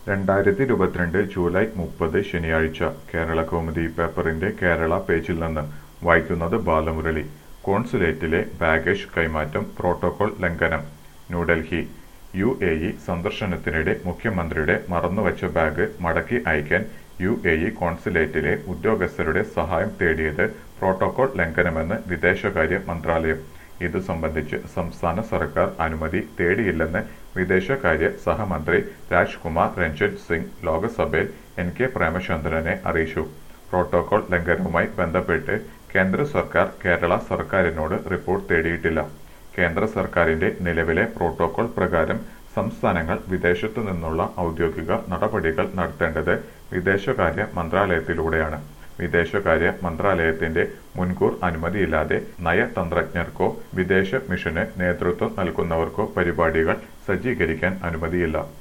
രണ്ടായിരത്തി ഇരുപത്തിരണ്ട് ജൂലൈ മുപ്പത് ശനിയാഴ്ച കേരള കൗമുദി പേപ്പറിന്റെ കേരള പേജിൽ നിന്ന് വായിക്കുന്നത് ബാലമുരളി കോൺസുലേറ്റിലെ ബാഗേജ് കൈമാറ്റം പ്രോട്ടോകോൾ ലംഘനം ന്യൂഡൽഹി യു എ ഇ സന്ദർശനത്തിനിടെ മുഖ്യമന്ത്രിയുടെ മറന്നുവച്ച ബാഗ് മടക്കി അയക്കാൻ യു എ ഇ കോൺസുലേറ്റിലെ ഉദ്യോഗസ്ഥരുടെ സഹായം തേടിയത് പ്രോട്ടോകോൾ ലംഘനമെന്ന് വിദേശകാര്യ മന്ത്രാലയം ഇതു സംബന്ധിച്ച് സംസ്ഥാന സർക്കാർ അനുമതി തേടിയില്ലെന്ന് വിദേശകാര്യ സഹമന്ത്രി രാജ്കുമാർ രഞ്ജൻ സിംഗ് ലോക്സഭയിൽ എൻ കെ പ്രേമചന്ദ്രനെ അറിയിച്ചു പ്രോട്ടോകോൾ ലംഘനവുമായി ബന്ധപ്പെട്ട് കേന്ദ്ര സർക്കാർ കേരള സർക്കാരിനോട് റിപ്പോർട്ട് തേടിയിട്ടില്ല കേന്ദ്ര സർക്കാരിന്റെ നിലവിലെ പ്രോട്ടോകോൾ പ്രകാരം സംസ്ഥാനങ്ങൾ വിദേശത്തു നിന്നുള്ള ഔദ്യോഗിക നടപടികൾ നടത്തേണ്ടത് വിദേശകാര്യ മന്ത്രാലയത്തിലൂടെയാണ് വിദേശകാര്യ മന്ത്രാലയത്തിന്റെ മുൻകൂർ അനുമതിയില്ലാതെ നയതന്ത്രജ്ഞർക്കോ വിദേശ മിഷന് നേതൃത്വം നൽകുന്നവർക്കോ പരിപാടികൾ സജ്ജീകരിക്കാൻ അനുമതിയില്ല